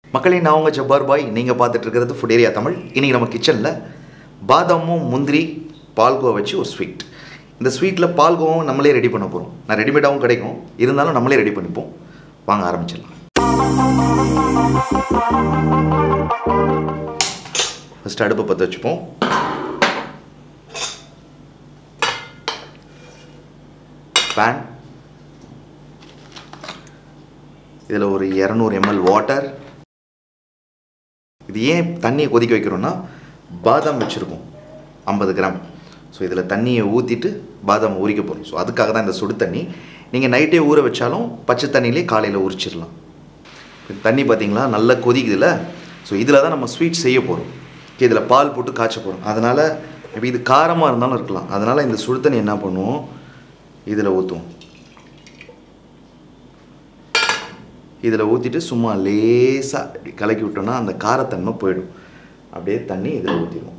மக்களே நான் உங்கள் ஜப்பார் பாய் நீங்கள் பார்த்துட்டு இருக்கிறது ஃபுட் ஏரியா தமிழ் இன்றைக்கி நம்ம கிச்சனில் பாதாமும் முந்திரி பால்கோவா வச்சு ஒரு ஸ்வீட் இந்த ஸ்வீட்டில் பால்கோவும் நம்மளே ரெடி பண்ண போகிறோம் நான் ரெடிமேடாகவும் கிடைக்கும் இருந்தாலும் நம்மளே ரெடி பண்ணிப்போம் வாங்க ஆரம்பிச்சிடலாம் ஃபஸ்ட்டு அடுப்பை பற்ற வச்சுப்போம் பேன் இதில் ஒரு இரநூறு எம்எல் வாட்டர் இது ஏன் தண்ணியை கொதிக்க வைக்கிறோன்னா பாதாம் வச்சுருக்கோம் ஐம்பது கிராம் ஸோ இதில் தண்ணியை ஊற்றிட்டு பாதாம் உரிக்க போகிறோம் ஸோ அதுக்காக தான் இந்த சுடு தண்ணி நீங்கள் நைட்டே ஊற வச்சாலும் பச்சை தண்ணியிலே காலையில் உரிச்சிடலாம் இந்த தண்ணி பார்த்தீங்களா நல்லா கொதிக்குதுல்ல ஸோ இதில் தான் நம்ம ஸ்வீட் செய்ய போகிறோம் இதில் பால் போட்டு காய்ச்ச போகிறோம் அதனால் இப்போ இது காரமாக இருந்தாலும் இருக்கலாம் அதனால் இந்த சுடு தண்ணி என்ன பண்ணுவோம் இதில் ஊற்றுவோம் இதில் ஊற்றிட்டு சும்மா லேசாக இப்படி கலக்கி விட்டோம்னா அந்த காரத்தன்மை போயிடும் அப்படியே தண்ணி இதில் ஊற்றிடுவோம்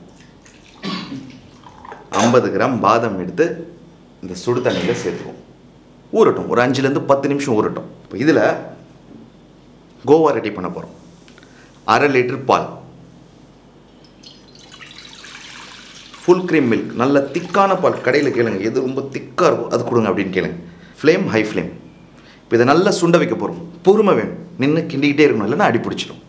ஐம்பது கிராம் பாதாம் எடுத்து இந்த சுடு தண்ணியில் சேர்த்துக்குவோம் ஊறட்டும் ஒரு அஞ்சுலேருந்து பத்து நிமிஷம் ஊறட்டும் இப்போ இதில் கோவா ரெடி பண்ண போகிறோம் அரை லிட்டர் பால் ஃபுல் க்ரீம் மில்க் நல்ல திக்கான பால் கடையில் கேளுங்க எது ரொம்ப திக்காக இருக்கும் அது கொடுங்க அப்படின்னு கேளுங்க ஃப்ளேம் ஹை ஃப்ளேம் இப்போ இதை நல்லா சுண்ட வைக்க போகிறோம் பொறுமை வேணும் நின்று கிண்டிக்கிட்டே இருக்கணும் இல்லைன்னா அடி பிடிச்சிடும்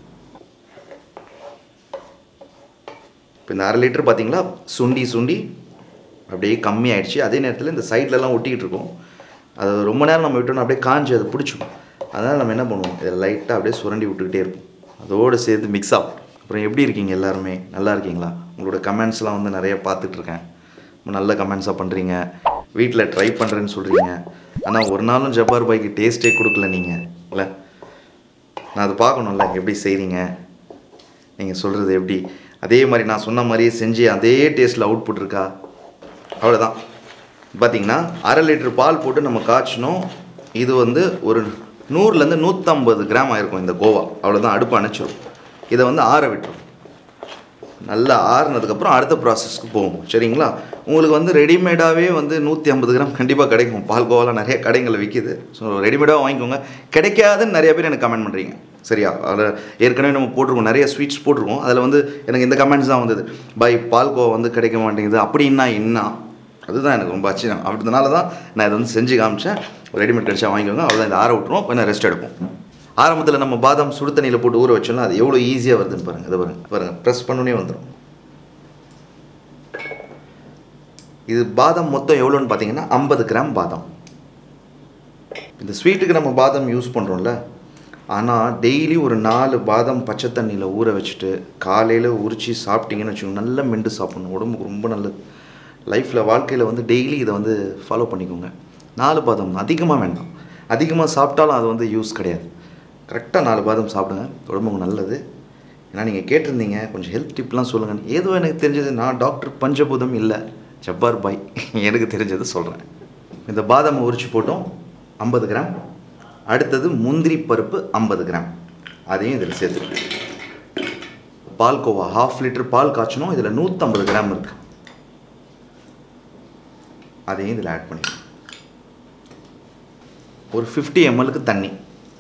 இப்போ இந்த அரை லிட்டர் பார்த்தீங்களா சுண்டி சுண்டி அப்படியே கம்மி ஆயிடுச்சு அதே நேரத்தில் இந்த சைட்லலாம் ஒட்டிக்கிட்டு இருக்கோம் அது ரொம்ப நேரம் நம்ம விட்டோம்னா அப்படியே காஞ்சி அதை பிடிச்சிக்கும் அதனால் நம்ம என்ன பண்ணுவோம் இதை லைட்டாக அப்படியே சுரண்டி விட்டுக்கிட்டே இருப்போம் அதோடு சேர்த்து மிக்ஸ் ஆகும் அப்புறம் எப்படி இருக்கீங்க எல்லாருமே நல்லா இருக்கீங்களா உங்களோட கமெண்ட்ஸ்லாம் வந்து நிறைய பார்த்துட்ருக்கேன் நல்ல கமெண்ட்ஸாக பண்ணுறீங்க வீட்டில் ட்ரை பண்ணுறேன்னு சொல்கிறீங்க ஆனால் ஒரு நாளும் ஜப்பார் பாய்க்கு டேஸ்ட்டே கொடுக்கல நீங்கள் இல்லை நான் அதை பார்க்கணும்ல எப்படி செய்கிறீங்க நீங்கள் சொல்கிறது எப்படி அதே மாதிரி நான் சொன்ன மாதிரியே செஞ்சு அதே டேஸ்ட்டில் அவுட்புட் இருக்கா அவ்வளோதான் பார்த்தீங்கன்னா அரை லிட்டர் பால் போட்டு நம்ம காய்ச்சினோம் இது வந்து ஒரு நூறுலேருந்து நூற்றம்பது கிராம் ஆயிருக்கும் இந்த கோவா அவ்வளோதான் அடுப்பு அணைச்சிரும் இதை வந்து ஆற விட்டுரும் நல்லா ஆறுனதுக்கப்புறம் அடுத்த ப்ராசஸ்க்கு போகும் சரிங்களா உங்களுக்கு வந்து ரெடிமேடாகவே வந்து நூற்றி ஐம்பது கிராம் கண்டிப்பாக கிடைக்கும் பால் கோவாலாம் நிறைய கடைகளில் விற்கிது ஸோ ரெடிமேடாக வாங்கிக்கோங்க கிடைக்காதுன்னு நிறைய பேர் எனக்கு கமெண்ட் பண்ணுறீங்க சரியா அதில் ஏற்கனவே நம்ம போட்டிருக்கோம் நிறைய ஸ்வீட்ஸ் போட்டிருக்கோம் அதில் வந்து எனக்கு இந்த கமெண்ட்ஸ் தான் வந்தது பை பால் கோவா வந்து கிடைக்க மாட்டேங்குது அப்படின்னா என்ன அதுதான் எனக்கு ரொம்ப ஆச்சரியம் அப்படினால தான் நான் இதை வந்து செஞ்சு காமிச்சேன் ரெடிமேட் கிடைச்சா வாங்கிக்கோங்க அவ்வளோதான் இதை ஆற விட்டுருவோம் கொஞ்சம் ரெஸ்ட் எடுப்போம் ஆரம்பத்தில் நம்ம பாதாம் சுடு தண்ணியில் போட்டு ஊற வச்சோம்னா அது எவ்வளோ ஈஸியாக வருதுன்னு பாருங்கள் இதை பாருங்கள் பாருங்கள் ப்ரெஸ் பண்ணோன்னே வந்துடும் இது பாதாம் மொத்தம் எவ்வளோன்னு பார்த்தீங்கன்னா ஐம்பது கிராம் பாதாம் இந்த ஸ்வீட்டுக்கு நம்ம பாதாம் யூஸ் பண்ணுறோம்ல ஆனால் டெய்லி ஒரு நாலு பாதாம் பச்சை தண்ணியில் ஊற வச்சுட்டு காலையில் உரித்து சாப்பிட்டீங்கன்னு வச்சுக்கோங்க நல்லா மெண்டு சாப்பிடணும் உடம்புக்கு ரொம்ப நல்லது லைஃப்பில் வாழ்க்கையில் வந்து டெய்லி இதை வந்து ஃபாலோ பண்ணிக்கோங்க நாலு பாதாம் அதிகமாக வேண்டாம் அதிகமாக சாப்பிட்டாலும் அது வந்து யூஸ் கிடையாது கரெக்டாக நாலு பாதம் சாப்பிடுங்க உடம்புக்கு நல்லது ஏன்னா நீங்கள் கேட்டிருந்தீங்க கொஞ்சம் ஹெல்த் டிப்லாம் சொல்லுங்கள் ஏதோ எனக்கு தெரிஞ்சது நான் டாக்டர் பஞ்சபூதம் இல்லை ஜப்பார் பாய் எனக்கு தெரிஞ்சது சொல்கிறேன் இந்த பாதாமை உரிச்சு போட்டோம் ஐம்பது கிராம் அடுத்தது முந்திரி பருப்பு ஐம்பது கிராம் அதையும் இதில் சேர்த்துருக்கேன் பால்கோவா ஹாஃப் லிட்டர் பால் காய்ச்சணும் இதில் நூற்றம்பது கிராம் இருக்குது அதையும் இதில் ஆட் பண்ணிடுறேன் ஒரு ஃபிஃப்டி எம்எல்க்கு தண்ணி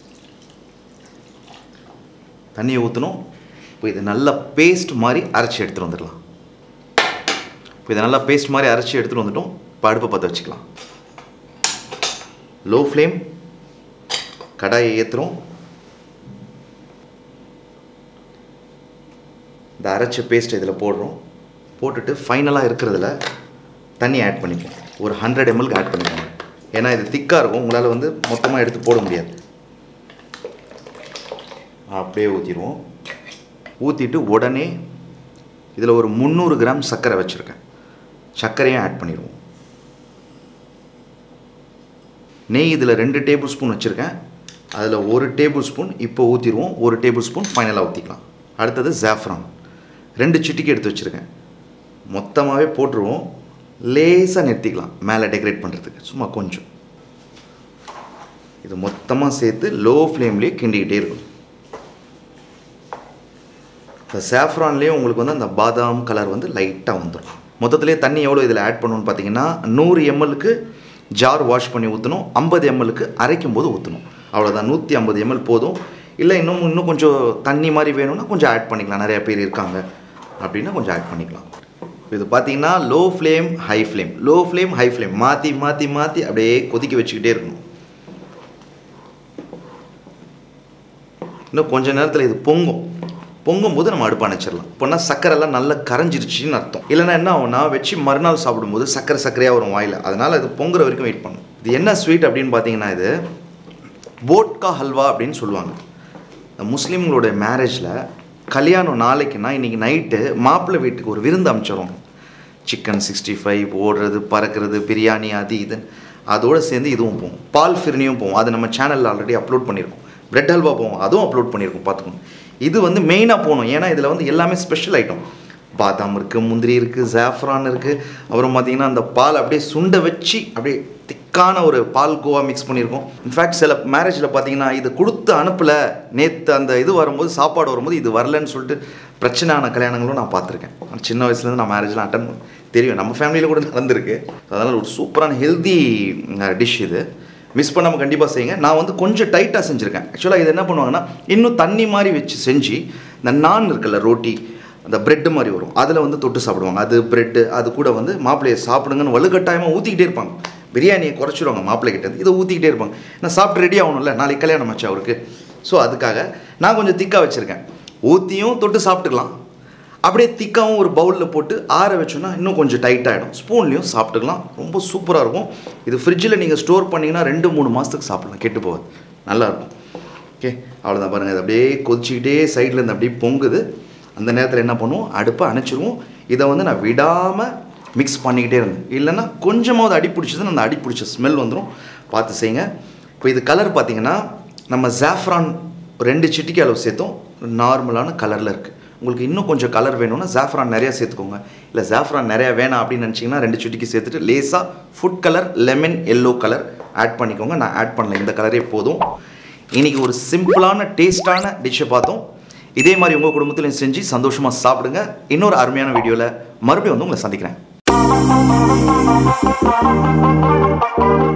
தண்ணியை ஊற்றணும் இப்போ இது நல்லா பேஸ்ட் மாதிரி அரைச்சி எடுத்துகிட்டு வந்துடலாம் இப்போ இதை நல்லா பேஸ்ட் மாதிரி அரைச்சி எடுத்துகிட்டு வந்துட்டோம் இப்போ அடுப்பை பற்ற வச்சுக்கலாம் லோ ஃப்ளேம் கடாயை ஏற்றுறோம் இந்த அரைச்ச பேஸ்ட் இதில் போடுறோம் போட்டுட்டு ஃபைனலாக இருக்கிறதுல தண்ணி ஆட் பண்ணிப்போம் ஒரு ஹண்ட்ரட் எம்எல்க்கு ஆட் பண்ணிக்கோங்க ஏன்னா இது திக்காக இருக்கும் உங்களால் வந்து மொத்தமாக எடுத்து போட முடியாது அப்படியே ஊற்றிடுவோம் ஊற்றிட்டு உடனே இதில் ஒரு முந்நூறு கிராம் சர்க்கரை வச்சுருக்கேன் சர்க்கரையும் ஆட் பண்ணிடுவோம் நெய் இதில் ரெண்டு டேபிள் ஸ்பூன் வச்சுருக்கேன் அதில் ஒரு டேபிள் ஸ்பூன் இப்போ ஊற்றிடுவோம் ஒரு டேபிள் ஸ்பூன் ஃபைனலாக ஊற்றிக்கலாம் அடுத்தது ஜாஃப்ரான் ரெண்டு சிட்டிக்கு எடுத்து வச்சுருக்கேன் மொத்தமாகவே போட்டுருவோம் லேசாக நிறுத்திக்கலாம் மேலே டெக்கரேட் பண்ணுறதுக்கு சும்மா கொஞ்சம் இது மொத்தமாக சேர்த்து லோ ஃப்ளேம்லேயே கிண்டிக்கிட்டே இருக்கும் இந்த சாஃப்ரான்லேயே உங்களுக்கு வந்து அந்த பாதாம் கலர் வந்து லைட்டாக வந்துடும் மொத்தத்திலே தண்ணி எவ்வளோ இதில் ஆட் பண்ணணும்னு பார்த்தீங்கன்னா நூறு எம்எல்க்கு ஜார் வாஷ் பண்ணி ஊற்றணும் ஐம்பது எம்எல்க்கு அரைக்கும் போது ஊற்றணும் அவ்வளோதான் நூற்றி ஐம்பது எம்எல் போதும் இல்லை இன்னும் இன்னும் கொஞ்சம் தண்ணி மாதிரி வேணும்னா கொஞ்சம் ஆட் பண்ணிக்கலாம் நிறைய பேர் இருக்காங்க அப்படின்னா கொஞ்சம் ஆட் பண்ணிக்கலாம் இது பார்த்தீங்கன்னா low flame high flame low flame high flame மாற்றி மாற்றி மாற்றி அப்படியே கொதிக்க வச்சுக்கிட்டே இருக்கணும் இன்னும் கொஞ்ச நேரத்தில் இது பொங்கும் பொங்கும் போது நம்ம அடுப்பு அணைச்சிடலாம் இப்போனா சக்கரைலாம் நல்லா கரைஞ்சிருச்சுன்னு அர்த்தம் இல்லைன்னா என்ன ஆகும்னா வச்சு மறுநாள் சாப்பிடும்போது சக்கரை சக்கரையாக வரும் வாயில் அதனால் இது பொங்குற வரைக்கும் வெயிட் பண்ணும் இது என்ன ஸ்வீட் அப்படின்னு பார்த்தீங்கன்னா இது போட்கா ஹல்வா அப்படின்னு சொல்லுவாங்க முஸ்லீம்களோட மேரேஜில் கல்யாணம் நாளைக்குன்னா இன்றைக்கி நைட்டு மாப்பிள்ளை வீட்டுக்கு ஒரு விருந்து அமைச்சிரும் சிக்கன் சிக்ஸ்டி ஃபைவ் ஓடுறது பறக்கிறது பிரியாணி அது இது அதோடு சேர்ந்து இதுவும் போகும் பால் ஃபிர்னியும் போகும் அது நம்ம சேனலில் ஆல்ரெடி அப்லோட் பண்ணியிருக்கோம் பிரெட் ஹல்வா போகும் அதுவும் அப்லோட் பண்ணியிருக்கோம் பார்த்துக்கோங்க இது வந்து மெயினாக போகணும் ஏன்னா இதில் வந்து எல்லாமே ஸ்பெஷல் ஐட்டம் பாதாம் இருக்குது முந்திரி இருக்குது ஜாஃப்ரான் இருக்குது அப்புறம் பார்த்தீங்கன்னா அந்த பால் அப்படியே சுண்ட வச்சு அப்படியே திக்கான ஒரு பால் கோவா மிக்ஸ் பண்ணியிருக்கோம் இன்ஃபேக்ட் சில மேரேஜில் பார்த்தீங்கன்னா இது கொடுத்து அனுப்பலை நேற்று அந்த இது வரும்போது சாப்பாடு வரும்போது இது வரலன்னு சொல்லிட்டு பிரச்சனையான கல்யாணங்களும் நான் பார்த்துருக்கேன் சின்ன வயசுலேருந்து நான் மேரேஜ்லாம் அட்டன் தெரியும் நம்ம ஃபேமிலியில் கூட நடந்திருக்கு அதனால் ஒரு சூப்பரான ஹெல்தி டிஷ் இது மிஸ் பண்ணாமல் கண்டிப்பாக செய்யுங்க நான் வந்து கொஞ்சம் டைட்டாக செஞ்சுருக்கேன் ஆக்சுவலாக இது என்ன பண்ணுவாங்கன்னா இன்னும் தண்ணி மாதிரி வச்சு செஞ்சு இந்த நான் இருக்குல்ல ரோட்டி அந்த பிரெட்டு மாதிரி வரும் அதில் வந்து தொட்டு சாப்பிடுவாங்க அது பிரெட்டு அது கூட வந்து மாப்பிள்ளையை சாப்பிடுங்கன்னு வலுக்கட்டாயமாக ஊற்றிக்கிட்டே இருப்பாங்க பிரியாணியை குறைச்சிருவாங்க மாப்பிள்ளை கிட்ட இதை ஊற்றிக்கிட்டே இருப்பாங்க நான் சாப்பிட்டு ரெடி ஆகணும்ல நாளைக்கு கல்யாணம் ஆச்சு அவருக்கு ஸோ அதுக்காக நான் கொஞ்சம் திக்காக வச்சுருக்கேன் ஊற்றியும் தொட்டு சாப்பிட்டுக்கலாம் அப்படியே திக்காவும் ஒரு பவுலில் போட்டு ஆற வச்சோன்னா இன்னும் கொஞ்சம் டைட் ஆகிடும் ஸ்பூன்லேயும் சாப்பிட்டுக்கலாம் ரொம்ப சூப்பராக இருக்கும் இது ஃப்ரிட்ஜில் நீங்கள் ஸ்டோர் பண்ணிங்கன்னா ரெண்டு மூணு மாதத்துக்கு சாப்பிடலாம் கெட்டு போகாது நல்லாயிருக்கும் ஓகே அவ்வளோதான் பாருங்கள் இது அப்படியே கொதிச்சிக்கிட்டே சைடில் இருந்து அப்படியே பொங்குது அந்த நேரத்தில் என்ன பண்ணுவோம் அடுப்பை அணைச்சிருவோம் இதை வந்து நான் விடாமல் மிக்ஸ் பண்ணிக்கிட்டே இருந்தேன் இல்லைன்னா கொஞ்சமாவது அடி பிடிச்சதுன்னா அந்த அடி பிடிச்ச ஸ்மெல் வந்துடும் பார்த்து செய்யுங்க இப்போ இது கலர் பார்த்தீங்கன்னா நம்ம ஜாஃப்ரான் ரெண்டு சிட்டிக்கு அளவு சேர்த்தோம் நார்மலான கலரில் இருக்குது உங்களுக்கு இன்னும் கொஞ்சம் கலர் வேணும்னா ஜாஃப்ரான் நிறையா சேர்த்துக்கோங்க இல்லை ஜாஃப்ரான் நிறையா வேணாம் அப்படின்னு நினச்சிங்கன்னா ரெண்டு சிட்டிக்கு சேர்த்துட்டு லேஸாக food colour lemon yellow colour add பண்ணிக்கோங்க நான் ஆட் பண்ணல இந்த கலரே போதும் இன்றைக்கி ஒரு சிம்பிளான டேஸ்டான டிஷ்ஷை பார்த்தோம் இதே மாதிரி உங்கள் குடும்பத்திலையும் செஞ்சு சந்தோஷமாக சாப்பிடுங்க இன்னொரு அருமையான வீடியோவில் மறுபடியும் வந்து உங்களை சந்திக்கிறேன்